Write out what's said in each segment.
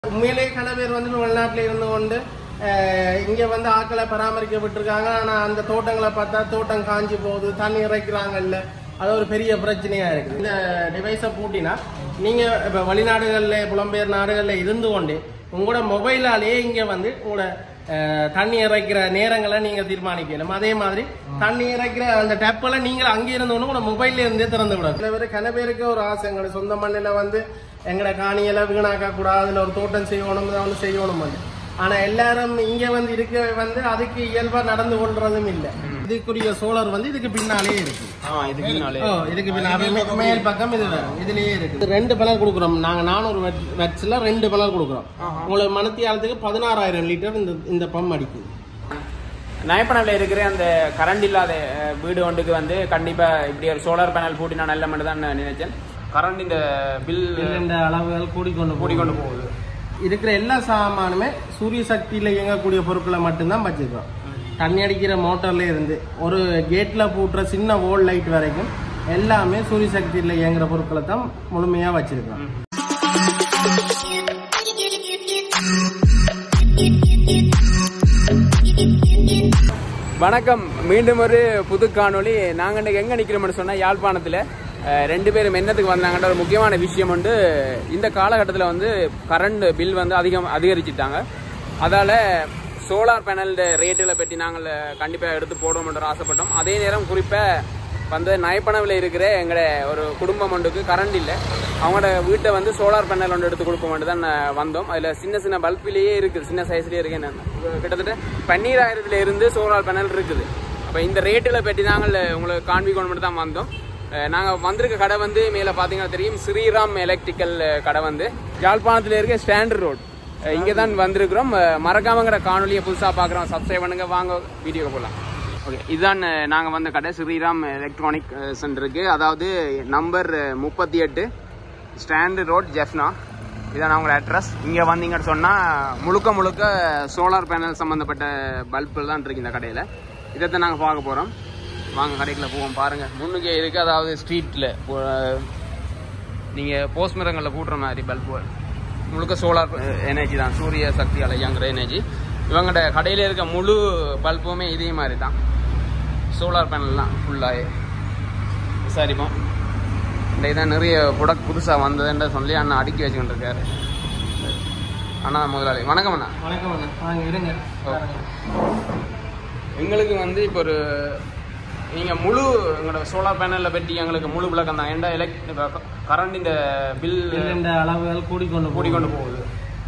உண்மையிலேயே கல பேர் வந்து வெளிநாட்டில் இருந்து கொண்டு அஹ், இங்க வந்து ஆக்களை பராமரிக்க விட்டுருக்காங்க ஆனா அந்த தோட்டங்களை பார்த்தா தோட்டம் காஞ்சி போகுது தண்ணி இறைக்கிறாங்கல்ல அது ஒரு பெரிய பிரச்சனையா இருக்குது இந்த டிவைஸை பூட்டினா நீங்க இப்ப வெளிநாடுகள்ல புலம்பெயர் நாடுகள்ல இருந்து கொண்டு உங்களோட மொபைலாலேயே இங்க வந்து உங்களோட அஹ், தண்ணி இறைக்கிற நேரங்களை நீங்க தீர்மானிக்கலாம் அதே மாதிரி தண்ணி இறைக்கிற அந்த டேப்பெல்லாம் நீங்க அங்கே இருந்து கொண்டு உங்களோட மொபைல்ல இருந்தே திறந்து விடும் சில பேர் கன பேருக்கு ஒரு ஆசை எங்களோட சொந்த மண்ணில் வந்து எங்கட காணியெல்லாம் வீணாக்க கூடாது அதுல ஒரு தோட்டம் செய்யணும் ஒன்று செய்யணும் ஆனா எல்லாரும் இங்க வந்து இருக்க வந்து அதுக்கு இயல்பா நடந்து கொள்றதும் இல்ல இதுக்குரிய சோலார் வந்து இதுக்கு பின்னாலே இருக்கு ஆ இதுக்கு முன்னாலே ஓ, இதுக்கு பின்னாலே மே- மேல் பக்கம் இது வரும் இதுலயே இருக்கு ரெண்டு பலர் கொடுக்குறோம் நாங்க நானூறு வெட்ஸ்ல ரெண்டு பலர் கொடுக்குறோம் உங்களுக்கு மனத்தியாலத்துக்கு பதினாறாயிரம் லிட்டர் இந்த இந்த பம்ப் அடிக்குது நயப்பனவில் இருக்கிற அந்த கரண்ட் இல்லாத அஹ், வீடு ஒன்றுக்கு வந்து கண்டிப்பா இப்படி ஒரு சோலார் பேனல் போட்டினா நல்ல மட்டும் தான் நான் நினைச்சேன் கரண்ட் இந்த பில் இந்த அளவுகள் கூடிக்கொண்டு போகுது. கூடிக்கொண்டு போகுது இருக்கிற எல்லா சாமானுமே சூரிய சக்தியில இயங்கக்கூடிய பொருட்களை மட்டும்தான் வச்சிருக்கோம் தண்ணி அடிக்கிற மோட்டர்ல இருந்து ஒரு கேட்ல பூட்டுற சின்ன ஓல் லைட் வரைக்கும் எல்லாமே சூரிய சக்தியில இயங்குற பொருட்களை தான் முழுமையா வச்சிருக்கோம் வணக்கம் மீண்டும் ஒரு புது காணொளி நாங்கள் இன்னைக்கு எங்கே நிற்கிறோம்னு சொன்னால் யாழ்ப்பாணத்தில் அஹ், ரெண்டு பேரும் என்னத்துக்கு வந்தாங்கன்ற ஒரு முக்கியமான விஷயம் வந்து இந்த காலகட்டத்தில் வந்து கரண்ட் பில் வந்து அதிகம் அதிகரிச்சிட்டாங்க அதால் சோலார் பேனல் ரேட்டுகளை பற்றி நாங்கள் கண்டிப்பாக எடுத்து போடுவோம்ன்ற ஆசைப்பட்டோம் அதே நேரம் குறிப்பாக வந்து நயப்பனவில் இருக்கிற எங்களோட ஒரு குடும்பம் ஒன்றுக்கு கரண்ட் இல்லை அவங்களோட வீட்டை வந்து சோலார் பேனல் ஒன்று எடுத்து கொடுப்போம் தான் நான் வந்தோம் அதில் சின்ன சின்ன பல்பிலேயே இருக்குது சின்ன சைஸ்லேயே இருக்கு என்ன கிட்டத்தட்ட பன்னீராயிரத்துல இருந்து சோலார் பேனல் இருக்குது அப்போ இந்த ரேட்டில் பற்றி நாங்கள் உங்களுக்கு காண்பிக்கணும் தான் வந்தோம் நாங்கள் வந்திருக்க கடை வந்து மேலே பார்த்தீங்கன்னா தெரியும் ஸ்ரீராம் எலக்ட்ரிக்கல் கடை வந்து யாழ்ப்பாணத்தில் இருக்க ஸ்டாண்டர்ட் ரோட் இங்கே தான் வந்திருக்கிறோம் அஹ் மறக்காமங்கிற காணொலியை புதுசாக பார்க்குறோம் சப்ஸ்கிரைப் பண்ணுங்க வாங்க வீடியோக்கு போகலாம் ஓகே இதுதான் நாங்கள் வந்த கடை ஸ்ரீராம் எலக்ட்ரானிக் சென்டருக்கு அதாவது நம்பர் முப்பத்தி எட்டு ஸ்டாண்டு ரோட் ஜெஃப்னா இதான் அவங்களோட அட்ரஸ் இங்கே வந்தீங்கன்னு சொன்னால் முழுக்க முழுக்க சோலார் பேனல் சம்மந்தப்பட்ட பல்பு தான் இருக்கு இந்த கடையில் இதைத்தான் நாங்கள் பார்க்க போகிறோம் வாங்க கடைக்குள்ள போவோம் பாருங்கள் முன்னுக்கே இருக்குது அதாவது ஸ்ட்ரீட்டில் நீங்கள் போஸ்ட் மரங்களில் கூட்டுற மாதிரி பல்பு முழுக்க சோலார் எனர்ஜி தான் சூரிய சக்தியால் இயங்குற எனர்ஜி இவங்களோட கடையில் இருக்க முழு பல்புமே இதே மாதிரி தான் சோலார் பேனல் தான் ஃபுல்லாகவே விசாரிப்போம் இந்த இதான் நிறைய ப்ராடக்ட் புதுசாக வந்ததுன்ற சொல்லி அண்ணா அடுக்கி வச்சுக்கிட்டு இருக்காரு அண்ணா முதலாளி வணக்கம் அண்ணா வணக்கம் அண்ணா வாங்க இருங்க எங்களுக்கு வந்து இப்போ ஒரு நீங்கள் முழு எங்களோட சோலார் பேனலில் பற்றி எங்களுக்கு முழு விளக்கம் தான் ஏன்டா எலக்ட் கரண்ட் இந்த பில் இந்த அளவுகள் கூடிக்கொண்டு போகுது. கூடிக்கொண்டு போகுது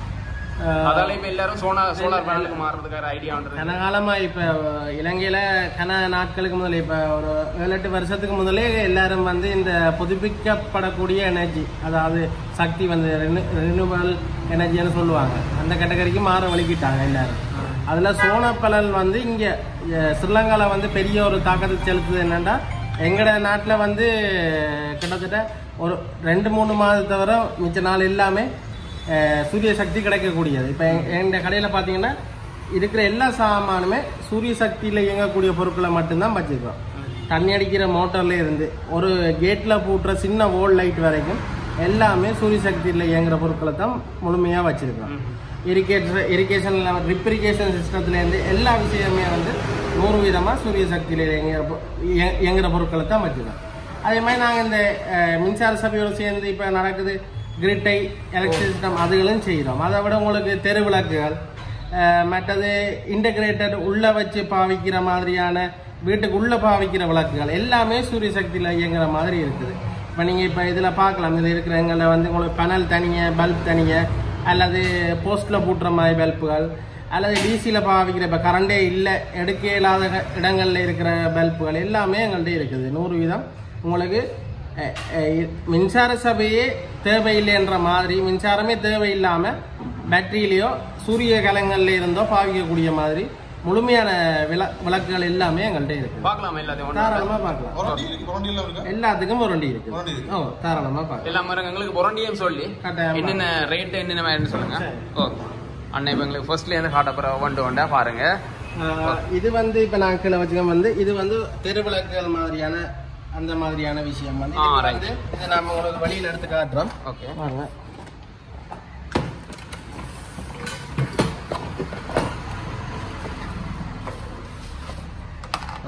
அஹ், அதால இப்போ எல்லாரும் சோலார் சோலார் பேனலுக்கு மாறுறதுக்கான ஐடியா வந்துருக்கு கனகாலமா இப்ப இலங்கையில கன நாட்களுக்கு முதல்ல இப்ப ஒரு ஏழு எட்டு வருஷத்துக்கு முதலே எல்லாரும் வந்து இந்த புதுப்பிக்கப்படக்கூடிய எனர்ஜி அதாவது சக்தி வந்து ரினியூவல் எனர்ஜின்னு சொல்லுவாங்க அந்த கேட்டகரிக்கு மாற வலிக்கிட்டாங்க எல்லாரும் அதுல சோனப்பலல் வந்து இங்க அஹ், ஸ்ரீலங்கால வந்து பெரிய ஒரு தாக்கத்தை செலுத்துது என்னன்னா எங்கட நாட்டுல வந்து கிட்டத்தட்ட ஒரு ரெண்டு மூணு மாதத்தை தவிர மிச்ச நாள் எல்லாமே அஹ், சூரிய சக்தி கிடைக்கக்கூடியது இப்போ எங்க கடையில பாத்தீங்கன்னா இருக்கிற எல்லா சாமானுமே சூரிய சக்தியில இயங்கக்கூடிய பொருட்களை மட்டும்தான் வச்சிருக்கோம் தண்ணி அடிக்கிற மோட்டர்ல இருந்து ஒரு கேட்ல பூட்டுற சின்ன ஓல் லைட் வரைக்கும் எல்லாமே சூரிய சக்தியில இயங்குற பொருட்களை தான் முழுமையா வச்சிருக்கோம் இரிகேட்டர் இரிகேஷன் ரிப்ரிகேஷன் சிஸ்டத்துல இருந்து எல்லா விஷயமே வந்து நூறு விதமா சூரிய சக்தியில இயங்குற பொ- இய- இயங்குற பொருட்களை தான் வச்சிருக்கோம் அதே மாதிரி நாங்கள் இந்த அஹ், மின்சார சபையோடு சேர்ந்து இப்போ நடக்குது கிரிட்டை எலக்ட்ரிக் சிஸ்டம் அதுகளும் செய்கிறோம் அதை விட உங்களுக்கு தெரு விளக்குகள் அஹ், மற்றது இன்டகிரேட்டட் உள்ள வச்சு பாவிக்கிற மாதிரியான வீட்டுக்கு உள்ள பாவிக்கிற விளக்குகள் எல்லாமே சூரிய சக்தியில் இயங்குற மாதிரி இருக்குது இப்போ நீங்கள் இப்போ இதில் பார்க்கலாம் இது இருக்கிற எங்களை வந்து உங்களுக்கு பனல் தனிய பல்ப் தனிய அல்லது போஸ்ட்டில் பூட்டுற மாதிரி பல்புகள் அல்லது டிசியில் பாவிக்கிற இப்போ கரண்டே இல்லை எடுக்க இல்லாத இடங்களில் இருக்கிற பல்புகள் எல்லாமே எங்கள்கிட்ட இருக்குது நூறு வீதம் உங்களுக்கு அஹ், அஹ், மின்சார சபையே தேவையில்லைன்ற மாதிரி மின்சாரமே தேவையில்லாமல் பேட்டரியிலையோ சூரிய கலங்கள்ல இருந்தோ பாவிக்கக்கூடிய மாதிரி முழுமையான விள விளக்குகள் எல்லாமே எங்கள்கிட்ட இருக்குது பார்க்கலாம் எல்லாத்தையும் ஒண்ணா. தாராளமாக பார்க்கலாம் வாரண்டி இருக்கு வாரண்டி எல்லாம் இருக்கா எல்லாத்துக்கும் ஒரு வண்டி இருக்கு வாரண்டி இருக்கு ஓ தாராளமாக பார்க்கலாம் எல்லா மாதிரி எங்களுக்கு புரண்டியும் சொல்லி கட்டாயமா. என்னென்ன ரேட்டு என்னென்ன மாதிரி சொல்லுங்க ஓ அண்ணன் இப்போ எங்களுக்கு ஃபர்ஸ்ட்ல இருந்து காட்ட போற ஒன்று ஒன்றா பாருங்க ஆஹ் இது வந்து இப்ப நான் கீழே வச்சுக்க வந்து இது வந்து தெருவிளக்குகள் மாதிரியான அந்த மாதிரியான விஷயம் வந்து ஆ, இதுக்கு right. வந்து இதை நம்ம உங்களுக்கு வழியில் எடுத்து காட்டுறோம் ஓகே வாங்க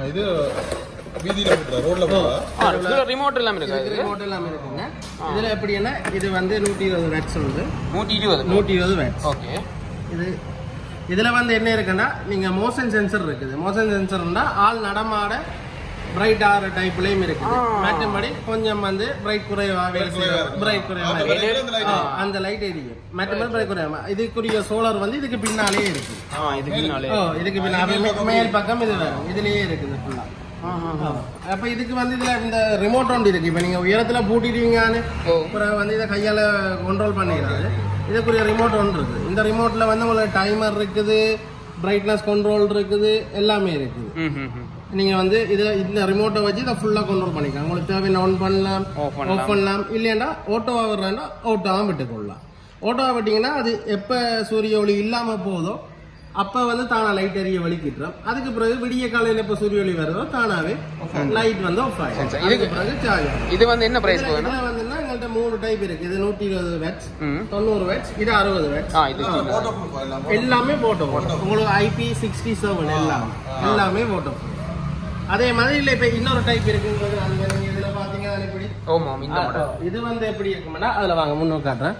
இது வீதியில போட்டுறா ரோட்ல போட்டுறா ரிமோட் எல்லாம் இருக்கா இது ரிமோட் எல்லாம் இருக்குங்க இதுல எப்படின்னா இது வந்து நூற்றி இருபது வேட்ஸ் வந்து நூற்றி இருபது நூற்றி இருபது வேட்ஸ் ஓகே இது இதுல வந்து என்ன இருக்குன்னா நீங்க மோஷன் சென்சர் இருக்குது மோஷன் சென்சர்னா ஆள் நடமாட பிரைட் ஆகிற டைப்லயும் இருக்குது மற்றபடி கொஞ்சம் வந்து பிரைட் குறைவா வேலை பிரைட் குறைவா அந்த இருக்கு. light அந்த light ஆ, அந்த லைட் எரியும் மற்றபடி பிரைட் குறைவா இதுக்குரிய சோலார் வந்து இதுக்கு பின்னாலே இருக்கு ஆ இது பின்னாலே ஓ இதுக்கு பின்னாலே மேல் பக்கம் இது வரும் இதுலயே இருக்குது ஃபுல்லா அப்ப இதுக்கு வந்து இதுல இந்த ரிமோட் ஒன்று இருக்கு இப்ப நீங்க உயரத்துல பூட்டிடுவீங்கன்னு ஓ. அப்புறம் வந்து இதை கையால கண்ட்ரோல் பண்ணிக்கிறாரு இதுக்குரிய ரிமோட் ஒன்று இருக்கு இந்த ரிமோட்ல வந்து உங்களுக்கு டைமர் இருக்குது பிரைட்னஸ் கண்ட்ரோல் இருக்குது எல்லாமே இருக்குது ம் ம் ம் நீங்க வந்து இதை இந்த ரிமோட்டை வச்சு இதை ஃபுல்லா கண்ட்ரோல் பண்ணிக்கலாம் உங்களுக்கு தேவையான ஆன் பண்ணலாம் Off பண்ணலாம். ஆஃப் பண்ணலாம் இல்லையாண்டா ஓட்டோவா வர்றேன்னா ஓட்டோவாக விட்டுக்கொள்ளலாம் ஓட்டோவா விட்டீங்கன்னா அது எப்ப சூரிய ஒளி இல்லாம போதோ அப்ப வந்து தானா லைட் எரிய வலிக்கிட்டுரும் அதுக்கு பிறகு விடிய காலையில எப்ப சூரிய ஒளி வருதோ தானாவே லைட் வந்து ஆஃப் ஆகும் சரி. இதுக்கு பிறகு சார்ஜ் ஆகும் இது வந்து என்ன பிரைஸ் போகுதுன்னா இதுல வந்துன்னா எங்கள்கிட்ட மூணு டைப் இருக்கு இது நூற்றி இருபது வேட்ஸ் ம் தொண்ணூறு வேட்ஸ் இது அறுபது வேட்ஸ் ஆ இது போட்டோ ப்ரூஃப் எல்லாம் எல்லாமே போட்டோ உங்களுக்கு ஐபி சிக்ஸ்டி செவன் எல்லாம் எல்லாமே போட்டோ அதே மாதிரி இல்ல இப்ப இன்னொரு டைப் இருக்குங்கிறது அந்த நீங்க இதுல பாத்தீங்கன்னா இப்படி ஓமா இந்த மாடல் இது வந்து எப்படி இருக்கும்னா அதுல வாங்க முன்னோக்கு காட்டுறேன்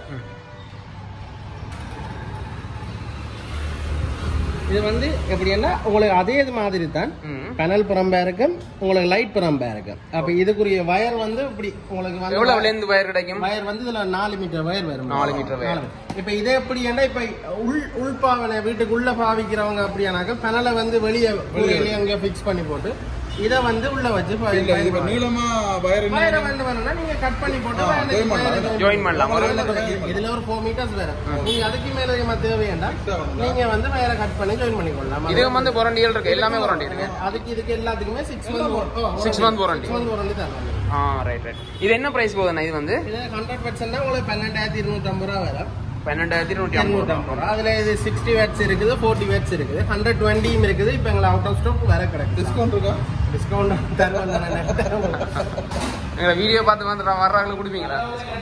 இது வந்து எப்படின்னா உங்களுக்கு அதே இது மாதிரி தான் ம் பேனல் புறம்பா இருக்கும் உங்களுக்கு லைட் புறம்பா இருக்கும் அப்ப இதுக்குரிய வயர் வந்து இப்படி உங்களுக்கு வந்து எவ்வளவு லென்த் வயர் கிடைக்கும் வயர் வந்து இதுல நாலு மீட்டர் வயர் வரும் நாலு மீட்டர் wire. நாலு. இப்ப இதே எப்படின்னா இப்ப உள் உள்பாவனை வீட்டுக்குள்ள பாவிக்கிறவங்க அப்படியானாக்க பனலை வந்து வெளியே வெளியே அங்க ஃபிக்ஸ் பண்ணி போட்டு இத வந்து உள்ள வச்சு ப- இல்ல இது இப்ப பயன்படுத்தலாம். நீளமா வயர் வயரை வந்து வேணும்னா நீங்க கட் பண்ணி போட்டு ஆ, வயரை join பண்ணலாம். join Join பண்ணலாம். பண்ணலாம். இதுல ஒரு ஃபோர் மீட்டர்ஸ் வேற நீங்க அதுக்கு மேல அதிகமா தேவையாண்டா நீங்க வந்து வயரை கட் பண்ணி ஜாயின் பண்ணிக்கொள்ளலாம் இதுக்கு வந்து வாரண்டிகள் இருக்கு எல்லாமே வாரண்டி இருக்கு அதுக்கு இதுக்கு எல்லாத்துக்குமே six month Six month warranty. Six month warranty தரலாம் ஆ ரைட் ரைட் இது என்ன பிரைஸ் போகுதுண்ணா இது வந்து இது ஹண்ட்ரட் பர்சன்ட் உங்களுக்கு பன்னெண்டாயிரத்தி இருநூத்தம்பது ரூபா வரும் பன்னெண்டாயிரத்தி நூற்றி ஐம்பது ரூபா இருநூத்தம்பது ரூபா அதுல இது சிக்ஸ்டி வேட்ஸ் இருக்குது ஃபோர்ட்டி வேட்ஸ் இருக்குது ஹண்ட்ரட் டுவெண்ட்டியும் இருக்குது இப்போ எங்களை அவுட் ஆஃப் ஸ்டாக் வேற கிடைக்கும் டிஸ்கவுண்ட் இருக்கா டிஸ்கவுண்ட் தருவாங்க எங்களை வீடியோ பார்த்து வந்து வர்றாங்களு கொடுப்பீங்களா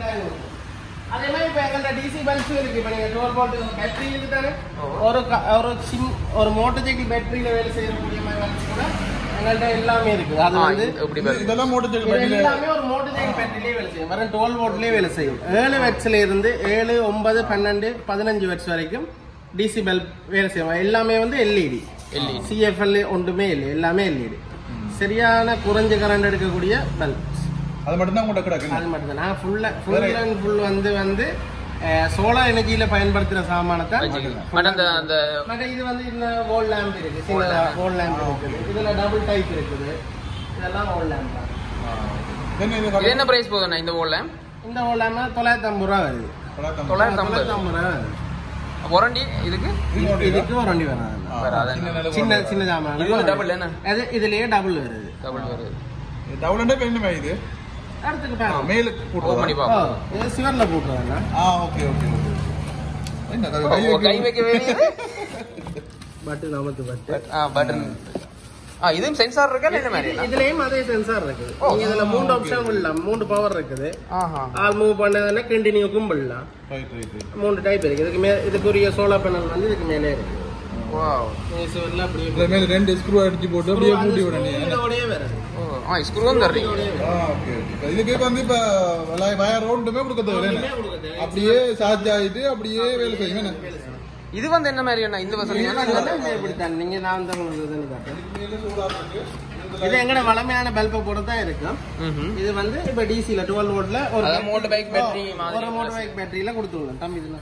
அதே மாதிரி இப்போ எங்கள்ட்ட டிசி பல்ஸ் இருக்கு இப்போ நீங்க டுவெல் வோல்ட் பேட்டரி இருக்கு தானே ஒரு க- ஒரு சிம் ஒரு மோட்டர் சைக்கிள் பேட்டரியில வேலை செய்யக்கூடிய மாதிரி பல்ஸ் கூட எங்கள்ட்ட எல்லாமே இருக்குது அது ஆ வந்து இப்படி இது- பாருங்க இதெல்லாம் மோட்டர் சைக்கிள் இது வண்டியில எல்லாமே ஒரு மோட்டர் சைக்கிள் பேட்டரியிலே வேலை செய்யும் வெறும் டுவெல் வோல்ட்லயே வேலை செய்யும் ஏழு வெட்ஸ்ல இருந்து ஏழு ஒன்பது பன்னெண்டு பதினஞ்சு வெட்ஸ் வரைக்கும் டிசி பல்ப் வேலை செய்யும் எல்லாமே வந்து எல்இடி LED. சிஎஃப்எல் ஒன்றுமே இல்லை எல்லாமே எல்இடி சரியான குறைஞ்ச கரண்ட் எடுக்கக்கூடிய பல்ப் அது மட்டும் தான் உங்கள்கிட்ட கிடக்கு அது மட்டும் தான் நான் ஃபுல்லா ஃபுல் அண்ட் ஃபுல் வந்து வந்து சோலார் எனர்ஜியில பயன்படுத்துற சாமானத்தை பட் அந்த அந்த மற்ற இது வந்து இந்த வோல் லேம்ப் இருக்கு சின்ன வோல் லேம்ப் இருக்குது இதுல டபுள் டைப் இருக்குது இதெல்லாம் வோல் லேம்ப் தான் என்ன இது இது என்ன பிரைஸ் போகுதுண்ணா இந்த ஓல்ல இந்த வோல் லேம்ப் தொள்ளாயிரத்தி ஐம்பது ரூபா வருது தொள்ளாயிரத்தி தொள்ளாயிரத்தி ஐம்பது தொள்ளாயிரத்தி ஐம்பது ரூபா வருது வாரண்டி இதுக்கு ஐம்பது. இதுக்கு ஒரு வண்டி வராது ஆ, வராது. சின்ன நிலவு சின்ன வரும். சின்ன ஜாமான் இது வந்து double என்ன? அது இதுலயே டபுள் வருது டபுள் வருது இது டபுள் ஹண்ட்ரட் என்ன இது அடுத்துக்கு ஆ, பாருங்க மேலுக்கு ஓ பண்ணி போட்டுருவா ஓ, பார்ப்போம் இது சிவர்ல போட்டுருவாங்க ஆ ஓகே ஓகே ஓகே என்ன அது கை ஓ, கை வைக்க வைக்க வேண்டியது பட்டு நமத்து பட்டு ஆ பட்டன் ஆ இதுவும் சென்சார் இருக்கா இல்ல என்ன மாதிரி இது- இதுலயும் அதே சென்சார் இருக்குது நீங்க இதுல மூணு ஆப்ஷன் விடலாம் மூணு பவர் இருக்குது ஆஹா ஆல் மூவ் பண்ணதுன்னா கண்டினியூ கும்பிடலாம் ரைட் ரைட் ரைட் மூணு டைப் இருக்கு இதுக்கு மே இதுக்குரிய சோலார் பேனல் வந்து இதுக்கு மேலே இருக்கு வாவ் நீங்க சிவர்ல அப்படியே இதுல மேல ரெண்டு ஸ்க்ரூ அடிச்சு போட்டு அப்படியே அது மூடி விடணும் இதோடயே வருது ஓ ஆ ஸ்க்ரூவும் தர்றீங்க ஆ ஓகே ஓகே இதுக்கு வந்து இப்ப வய- வயர் ரவுண்டுமே கொடுக்க தேவையில்லை ஒண்ணுமே கொடுக்க தேவை. அப்படியே சார்ஜ் ஆயிட்டு அப்படியே வேலை செய்யும் என்ன? இது வந்து என்ன மாதிரி என்ன இந்த வசதி இது வந்து இப்படித்தான். நீங்க நான் தான் உங்களுக்கு இதுன்னு காட்டுறேன். மேல solar இருக்கு. இதுல இது எங்கட வளமையான பல்பை போட்டு தான் இருக்கும் ம்ஹும். இது வந்து இப்ப டிசில டுவெல் வோல்ட்ல ஒரு அதான் மோட்டர் பைக் பேட்டரி ஒரு மாதிரி மோட்டர் பைக் பேட்டரியில கொடுத்துள்ளோம் தம்பி இதுல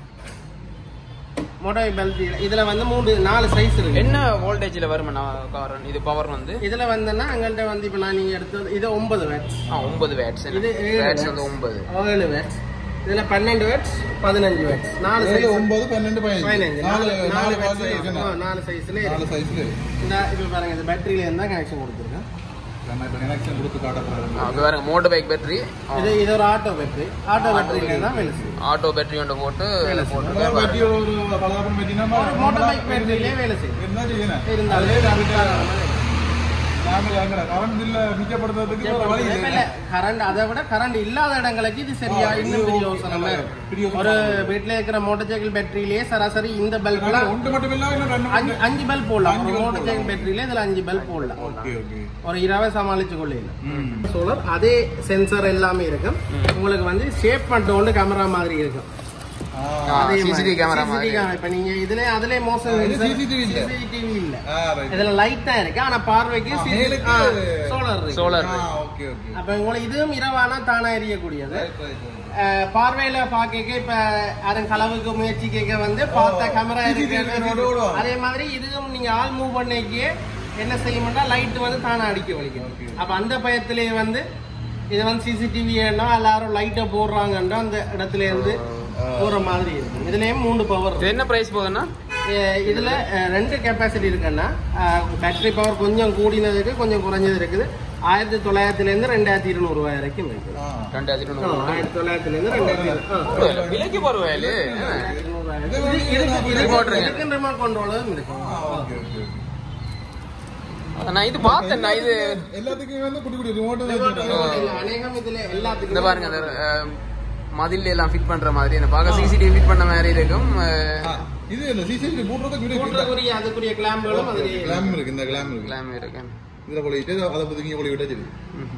மோட்டர் பைக் பேட்டரி இதுல வந்து மூணு நாலு சைஸ் இருக்கு என்ன வோல்டேஜ்ல வரும் காரன் இது பவர் வந்து இதுல வந்தேன்னா எங்கள்கிட்ட வந்து இப்ப நான் நீங்க எடுத்தது இது ஒன்பது வேட்ஸ் ஆ ஒன்பது வேட்ஸ் இது ஏழு வேட்ஸ் watts. வந்து ஒன்பது ஏழு வேட்ஸ் இதுல பன்னெண்டு வேட்ஸ் பதினஞ்சு வேட்ஸ் நாலு ஏழு, சைஸ் ஒன்பது பன்னெண்டு பதினஞ்சு பதினஞ்சு நாலு நாலு நாலு நாலு watts வாட்ஸ் இருக்கு. இருக்கு ஆ, நாலு சைஸ்ல நாலு இருக்கு சைஸ்ல இருக்கு இந்த இப்ப பாருங்க இந்த பேட்டரியில இருந்தா கனெக்ஷன் கொடுத்துருக்கேன் நம்ம இப்ப கனெக்ஷன் கொடுத்து காட்ட போறோம் அது வேற மோட்டர் பைக் பேட்டரி இது இது ஒரு ஆட்டோ பேட்டரி ஆட்டோ பேட்டரியில தான் வேலை செய்யும் ஆட்டோ பேட்டரி ஒன்று போட்டு வேலை போட்டு நம்ம வெட்டி ஒரு பலகாரம் வெட்டினா மோட்டர் பைக் பேட்டரியிலே வேலை செய்யும் என்ன செய்யணும் இருந்தாலே நாங்கள் அங்கே கரண்ட் பில்ல மிச்சப்படுத்துறதுக்கு வேற வழி இல்லை கரண்ட் அதை விட கரண்ட் இல்லாத இடங்களுக்கு இது சரியா ஆ, இன்னும் இது பெரிய okay. யோசனை பெரிய யோசனை. ஒரு வீட்டுல இருக்கிற மோட்டர் சைக்கிள் பேட்டரியிலேயே சராசரி இந்த பல்புல ஒன்று மட்டும் இல்லாம இன்னும் ரெண்டு அஞ்சு மட்டும் அஞ்சு பல்ப் போடலாம் அஞ்சு ஒரு bulb மோட்டர் சைக்கிள் பேட்டரியில இதுல அஞ்சு பல்ப் போடலாம் ஓகே ஓகே ஒரு இரவை சமாளிச்சு கொள்ளையில ம் சோலார் அதே சென்சர் எல்லாமே இருக்கும் உங்களுக்கு வந்து ஷேப் பண்ணிட்டு கேமரா மாதிரி இருக்கும் ஆ அதே CCTV மாதிரி. camera CCTV மாதிரி. camera. இப்ப நீங்க இதுல அதுல மோசம் ஆ, இது CCTV இல்ல. CCTV இல்ல ஆ ரைட் இதுல லைட் தான் இருக்கு ஆனா பார்வைக்கு ஆ, மேலுக்கு சோலார் இருக்கு சோலார் ஆ ஓகே ஓகே அப்ப உங்களுக்கு இதுவும் இரவானா தானா எரியக்கூடியது ரைட் ரைட் அஹ், பார்வையில பாக்க இப்ப யாரும் களவுக்கு முயற்சி கேட்க வந்து பார்த்த கேமரா இருக்கு CCTV ஓடுவாங்க. அதே மாதிரி இதுவும் நீங்க ஆள் மூவ் பண்ணிக்கு என்ன செய்யும்னா லைட் வந்து தானா அடிக்க வலிக்கும் Okay. அப்ப அந்த பயத்திலேயே வந்து இது வந்து சிசிடிவி எல்லாரும் லைட்டை போடுறாங்கன்னா அந்த இடத்துல இருந்து போற மாதிரி இருக்கும் இதுலயும் மூணு பவர் இது என்ன பிரைஸ் போகுதுன்னா இதுல அஹ், ரெண்டு கெப்பாசிட்டி இருக்குன்னா பேட்டரி பவர் கொஞ்சம் கூடினது இருக்கு கொஞ்சம் குறைஞ்சது இருக்குது ஆயிரத்தி தொள்ளாயிரத்துல இருந்து ரெண்டாயிரத்தி இருநூறு ரூபாய் வரைக்கும் இருக்குது ஆ ரெண்டாயிரத்தி ஆ, தொண்ணூறு ஆயிரத்தி தொள்ளாயிரத்துல இருந்து ரெண்டாயிரத்தி ஆ. விலைக்கு போறவேலு இது- இது- இது- Remote இருக்கு. இதுக்கு remote controlலும் இருக்கு. ஆ ஓகே ஓகே ஓகே நான் இது பார்த்தேன் நான் இது எல்லாத்துக்குமே வந்து குட்டி குட்டி ரிமோட் Remote இல்ல, அநேகம் இதுல எல்லாத்துக்குமே இந்த பாருங்க அந்த அஹ், மதில்ல எல்லாம் ஃபிட் பண்ற மாதிரி என்ன பார்க்க சிசிடிவி ஃபிட் பண்ண மாதிரி இருக்கும் அஹ், இது இல்ல சிசிடிவி போடுறதுக்கு வீடியோ கூட்டுறதுக்குரிய அதுக்குரிய கிளாம்புகளும் அதுலயே கிளாம் இருக்கு இந்த கிளாம் இருக்கு எல்லாமே இருக்கு இதுல போலிட்டு அதை பத்தி இங்க போலி விட்டா சரி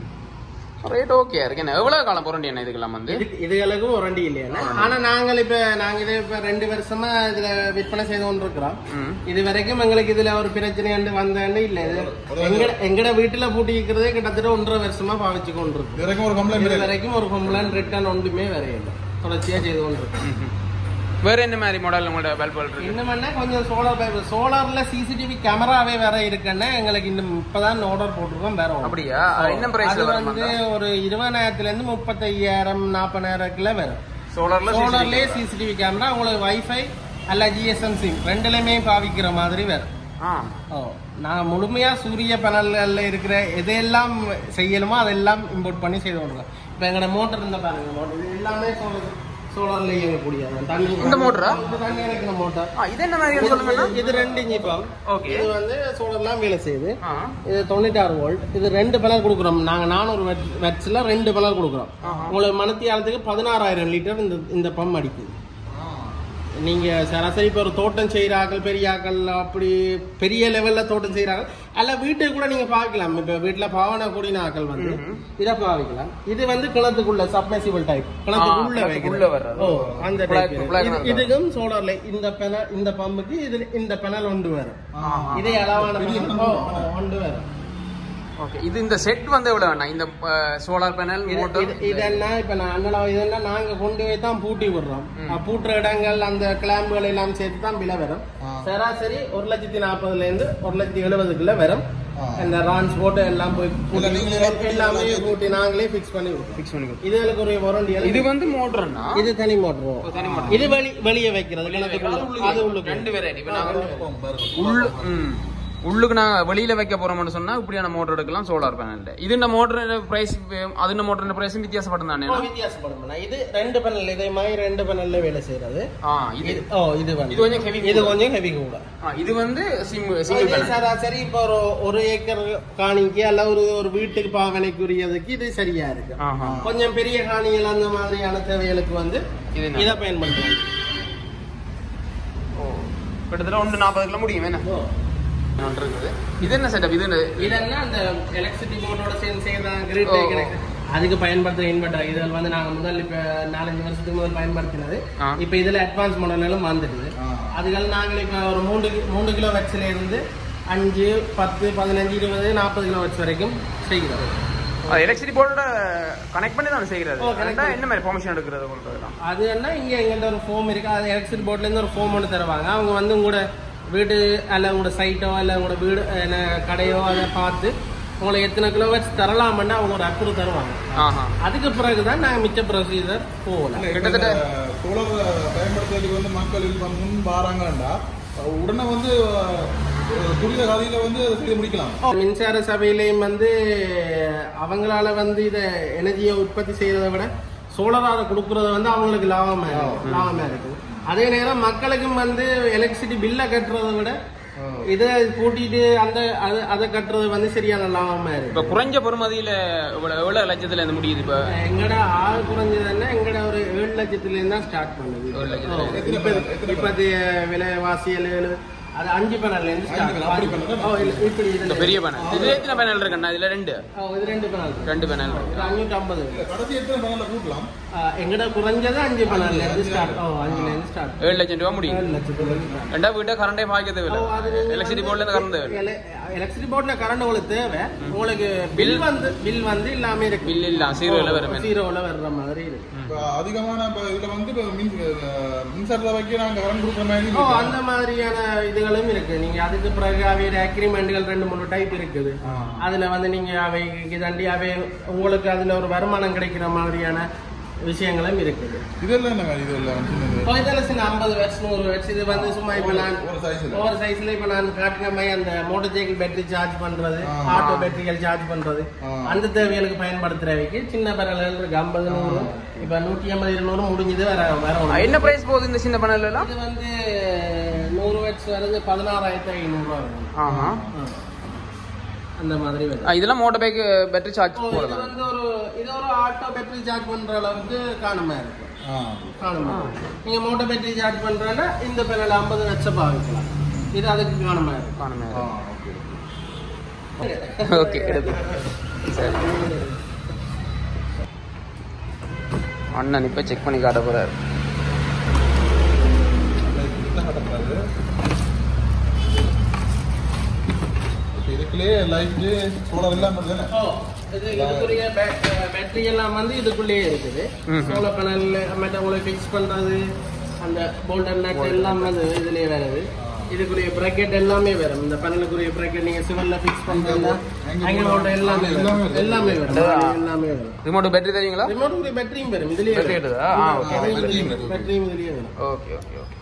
ரேட் ஓகே இருக்கு என்ன எவ்வளவு காலம் போறேன் என்ன இதுக்கெல்லாம் வந்து இதுக்கு- இதுகளுக்கும் ஒரண்டி இல்லையா ஆனா நாங்கள் இப்ப நாங்க இது இப்ப ரெண்டு வருஷமா இதுல விற்பனை செய்து கொண்டிருக்கிறோம் ம். இது வரைக்கும் எங்களுக்கு இதுல ஒரு பிரச்சனை வந்தேன்னு இல்ல இது எங்கட எங்கட வீட்டுல பூட்டி இருக்கிறதே கிட்டத்தட்ட ஒன்றரை வருஷமா பாவிச்சு கொண்டிருக்கோம் இது வரைக்கும் ஒரு கம்ப்ளைண்ட் இது வரைக்கும் ஒரு கம்ப்ளைண்ட் ரிட்டர்ன் ஒன்றுமே வரையில தொடர்ச்சியா செய்து கொண்டிருக்கோம் வேற என்ன மாதிரி மாடல் உங்களோட பல்புகள் இருக்கு இன்னும் கொஞ்சம் சோலார் பைப் சோலார்ல சிசிடிவி கேமராவே வேற இருக்குன்னா எங்களுக்கு இன்னும் இப்பதான் ஆர்டர் போட்டிருக்கோம் வேற ஒண்ணு. அப்படியா என்ன அது பிரைஸ்ல வரும் வந்து ஒரு இருபதாயிரத்துல இருந்து முப்பத்தையாயிரம் நாற்பதாயிரக்குள்ள வரும் சோலார்ல சோலார்லயே சிசிடிவி கேமரா உங்களுக்கு வைஃபை அல்ல ஜிஎஸ்எம் சிம் ரெண்டுலயுமே பாவிக்கிற மாதிரி வரும் ஆ ஓ நான் முழுமையா சூரிய பேனல்ல இருக்கிற எதையெல்லாம் செய்யணுமோ அதெல்லாம் இம்போர்ட் பண்ணி செய்து கொண்டிருக்கோம் இப்போ எங்களோட மோட்டர் இருந்த பாருங்க மோட்டர் இது எல்லாமே சோலார் சோலார்ல இயங்கக்கூடிய தண்ணி இந்த மோட்டரா? இது தண்ணி இறக்கிற மோட்டார் ஆ, இது என்ன மாதிரி சொல்லுங்க இது ரெண்டு இன்ச்சி பம்ப் ஓகே இது வந்து சோலார்லாம் வேலை செய்யுது ஆ இது தொண்ணூத்தாறு வோல்ட் இது ரெண்டு பேனல் கொடுக்குறோம் நாங்க நானூறு வெட்ஸ்ல ரெண்டு பேனல் கொடுக்குறோம் உங்களுக்கு மனத்தியாலத்துக்கு பதினாறாயிரம் லிட்டர் இந்த இந்த பம்ப் அடிக்குது நீங்க சராசரி இப்போ ஒரு தோட்டம் செய்கிறார்கள் பெரிய ஆக்கள் அப்படி பெரிய லெவல்ல தோட்டம் செய்கிறார்கள் அல்ல வீட்டுக்கு கூட நீங்க பார்க்கலாம் இப்ப வீட்டுல பாவனை கூடின ஆக்கள் வந்து இதை பாவிக்கலாம் இது வந்து கிணத்துக்குள்ள சப்மெசிபிள் டைப் கிணத்துக்குள்ள கிணத்துக்குள்ள வைக்கிறது. வர்றது. ஓ அந்த Black- type. black இது- கிணறு. இதுக்கும் சோலார்ல இந்த பெனல் இந்த பம்புக்கு இது இந்த பெனல் ஒன்று வரும் இதே அளவான panel, ஓ, ஓ, ஒன்று வரும் ஓகே இது இந்த செட் வந்து எவ்வளவு வேணா இந்த சோலார் பேனல் இது- மோட்டர் இது- இதெல்லாம் இப்ப நான் அண்ணளவு இதெல்லாம் நாங்க கொண்டு போய் தான் பூட்டி விடுறோம் அஹ் பூட்டுற இடங்கள் அந்த கிளாம்புகள் எல்லாம் சேர்த்து தான் விலை வரும் சராசரி ஒரு லட்சத்தி நாற்பதுல இருந்து ஒரு லட்சத்தி எழுபதுக்குள்ள வரும் இந்த ரான்ஸ் போட்டு எல்லாம் போய் பூட்டி- நீங்களே எல்லாம் எல்லாமே பூட்டி நாங்களே ஃபிக்ஸ் பண்ணி விடுறோம் ஃபிக்ஸ் பண்ணி இதுகளுக்கு ஒரு வாரண்டி இது வந்து மோட்டர்னா இது தனி மோட்டர் தனி motor. இது வெளி வெளியே வைக்கிறது கிணத்துக்குள்ள. அது உள்ளுக்கு ரெண்டு வெரைட்டி இப்போ நாங்க உள்ள ம். உள்ளுக்கு நான் வெளியில வைக்க போறோம்னு சொன்னா இப்படியான மோட்டர் எடுக்கலாம் சோலார் பேனல்ல இது இந்த மோட்டர் பிரைஸ் அது இந்த மோட்டர் பிரைஸ் வித்தியாசப்படும் தானே ஓ, வித்தியாசப்படும் இது ரெண்டு பேனல் இதே மாதிரி ரெண்டு பேனல்ல வேலை செய்யறது ஆ இது இது ஓ இது வந்து இது கொஞ்சம் heavy இது கொஞ்சம் ஹெவி கூட ஆ, இது வந்து சிம் சிங்கிள் இது பேனல் சராசரி இப்போ ஒரு ஒரு ஏக்கர் காணிக்கு அல்ல ஒரு ஒரு வீட்டுக்கு பாவனைக்குரியதுக்கு இது சரியா இருக்கு ஆஹா கொஞ்சம் பெரிய காணிகள் அந்த மாதிரியான தேவைகளுக்கு வந்து இது என்ன? இதை பயன்படுத்துறாங்க ஓ கிட்டத்தட்ட ஒன்று நாற்பது கிலோ முடியும் என்ன ஒன்று இருக்குது இது என்ன செட்டப் இது என்ன இதெல்லாம் அந்த எலக்ட்ரிசிட்டி போர்டோட சேர்ந்து செய்யறதான் கிரிட் ஓ, ஓ. கனெக்ட் அதுக்கு பயன்படுத்துற இன்வெர்டர் இதில் வந்து நாங்க முதல் இப்ப நாலஞ்சு வருஷத்துக்கு முதல் பயன்படுத்தினது ஆ. இப்ப இதுல அட்வான்ஸ் மாடலும் வந்துடுது அதுகள் நாங்கள் இப்ப ஒரு மூணு கி- மூணு கிலோ வச்சுல இருந்து அஞ்சு பத்து பதினஞ்சு இருபது நாற்பது கிலோ வச்சு வரைக்கும் செய்கிறோம் எலக்ட்ரிசிட்டி போர்டோட கனெக்ட் பண்ணி தான் செய்கிறது ஓ, connect கரெக்டாக என்ன மாதிரி பெர்மிஷன் எடுக்கிறது உங்களுக்கு அது என்ன இங்க எங்கிட்ட ஒரு ஃபோம் இருக்கு அது எலக்ட்ரிசிட்டி போர்ட்ல இருந்து ஒரு ஃபோம் ஒன்று தருவாங்க அவங்க வந்து உங்களோட வீடு அல்ல உங்களோட சைட்டோ அல்ல உங்களோட வீடு என்ன கடையோ அதை பார்த்து உங்களை எத்தனை கிலோ வச்சு தரலாம்னு அவங்க ஒரு அப்ரூவ் தருவாங்க ஆஹா அதுக்கு பிறகு தான் நாங்கள் மிச்ச ப்ரொசீஜர் போகலாம் கிட்டத்தட்ட- சோலார் பயன்படுத்துறதுக்கு வந்து மக்கள் இது வந்து முன் வாராங்கண்டா உடனே வந்து அஹ், துரித கதையில வந்து அதை செய்து முடிக்கலாம் மின்சார சபையிலையும் வந்து அவங்களால வந்து இதை எனர்ஜியை உற்பத்தி செய்யறதை விட சோலராக கொடுக்கறது வந்து அவங்களுக்கு லாபமா இருக்கு லாபமா இருக்கு அதே நேரம் மக்களுக்கும் வந்து எலக்ட்ரிசிட்டி பில்லை கட்டுறதை விட இதை கூட்டிட்டு அந்த அது- அதை கட்டுறது வந்து சரியான லாபமா இப்ப இருக்கு குறைஞ்ச பொறுமதியில எவ்வளவு எவ்வளவு லட்சத்துல இருந்து முடியுது இப்ப எங்கட ஆள் குறைஞ்சதுன்னா எங்கட ஒரு ஏழு லட்சத்துல இருந்து தான் ஸ்டார்ட் பண்ணுது ஏழு லட்சத்துல ஓ, எத்தனை இப்ப பேனல்? எத்தனை இப்போதைய விலைவாசியல் அது அஞ்சு பேனல்ல இருந்து அஞ்சு பேனல், அப்படி பேனல் ஸ்டார்ட் தான்? ஓ இல்ல இப்படி இந்த இதுல பெரிய பேனல் இதுல எத்தனை பேனல் இருக்குண்ணா இதுல ரெண்டு ஓ இது ரெண்டு பேனல் ரெண்டு பேனல் இது அஞ்சூற்றி ஐம்பது இல்ல, கடைசி எத்தனை பேனல்ல கூட்டலாம் எங்கட குறைஞ்சது அஞ்சு பேனல்ல இருந்து ஸ்டார்ட் ஓ அஞ்சுல இருந்து ஸ்டார்ட் ஏழு லட்சம் ரூபா முடியும் ஏழு லட்சத்துல இருந்து start. ரெண்டா வீட்டை கரண்டே பாய்க்க தேவையில்ல ஓ, அது நீங்க எலக்ட்ரிசிட்டி வந்து போர்ட்ல இருந்து கரண்ட் தேவையில்ல எல- எலக்ட்ரிசிட்டி போர்ட்ல கரண்ட் உங்களுக்கு தேவை உங்களுக்கு பில் வந்து பில் வந்து எல்லாமே இருக்கு பில் இல்ல சீரோல வரும் ஜீரோல வர்ற மாதிரி இருக்கு இப்ப அதிகமான இப்ப இதுல வந்து இப்ப மின் அஹ், மின்சாரத்தை வைக்க நாங்க கரண்ட் கொடுக்குற மாதிரி ஓ இருக்கு. அந்த மாதிரியான இதுகளும் இருக்கு நீங்க அதுக்கு பிறகு அவையோட அக்ரிமெண்ட்கள் ரெண்டு மூணு டைப் இருக்குது ஆ. அதுல வந்து நீங்க அவைக்கு தாண்டி அவை உங்களுக்கு அதுல ஒரு வருமானம் கிடைக்கிற மாதிரியான விஷயங்களும் இருக்குது இதெல்லாம் என்ன மாதிரி இதெல்லாம் சின்னது இப்போ இதில் சின்ன ஐம்பது வெட்ஸ் நூறு வெட்ஸ் இது வந்து சும்மா இப்போ நான் ஒரு சைஸ்ல ஒவ்வொரு சைஸ்ல இப்போ நான் காட்டின மாதிரி அந்த மோட்டர் சைக்கிள் பேட்டரி சார்ஜ் பண்றது ஆ. ஆட்டோ பேட்டரிகள் சார்ஜ் பண்றது ஆ. அந்த தேவைகளுக்கு பயன்படுத்துறவைக்கு சின்ன பரவல் இருக்கு ஐம்பது நூறு இப்போ நூற்றி ஐம்பது இருநூறு முடிஞ்சது வர வர ஒண்ணு. என்ன பிரைஸ் போகுது இந்த சின்ன பேனல் எல்லாம் இது வந்து நூறு வெட்ஸ் வருது பதினாறாயிரத்தி ஐநூறுரூவா வரும் ஆஹா ஆ. அந்த மாதிரி வருது ஆ, இதெல்லாம் மோட்டர் பைக் பேட்டரி சார்ஜ் ஓ, இது போடலாம் வந்து ஒரு இது ஒரு ஆட்டோ பேட்டரி சார்ஜ் பண்ற அளவுக்கு காணுமா இருக்கு ஆ. காணுமா நீங்க மோட்டர் பேட்டரி சார்ஜ் பண்றேன்னா இந்த பேனல் ஐம்பது லட்சம் பாவிக்கலாம் இது அதுக்கு காணுமா இருக்கு காணுமே ஆ, ஓகே ஓகே எடுத்து சரி அண்ணன் இப்ப செக் பண்ணி காட்ட போறாரு இதுதான் காட்டக்கூடாது. இப்ப இதுக்குள்ளே லைட்டு சோலார் எல்லாம் வருதுதானே? ஓ, இது இதுக்குரிய பேட்டரி எல்லாம் வந்து இதுக்குள்ளேயே இருக்குது ம்ஹும். சோலார் பேனல் மற்ற உங்களை ஃபிக்ஸ் பண்றது அந்த போல்டர் நட் எல்லாம் வந்து இதுலயே வருது இதுக்குரிய bracket எல்லாமே வரும் இந்த பேனலுக்குரிய bracket நீங்க சிவல்ல ஃபிக்ஸ் பண்றதா அங்க போட்ட எல்லாமே வரும் எல்லாமே வரும் எல்லாமே வரும் ரிமோட் பேட்டரி தெரியுங்களா ரிமோட்டுக்குரிய பேட்டரியும் வரும் இதுலயே Battery எடுதா? ஆ, okay. batteryயும் வரும். பேட்டரியும் இதுலயே வரும் ஓகே ஓகே ஓகே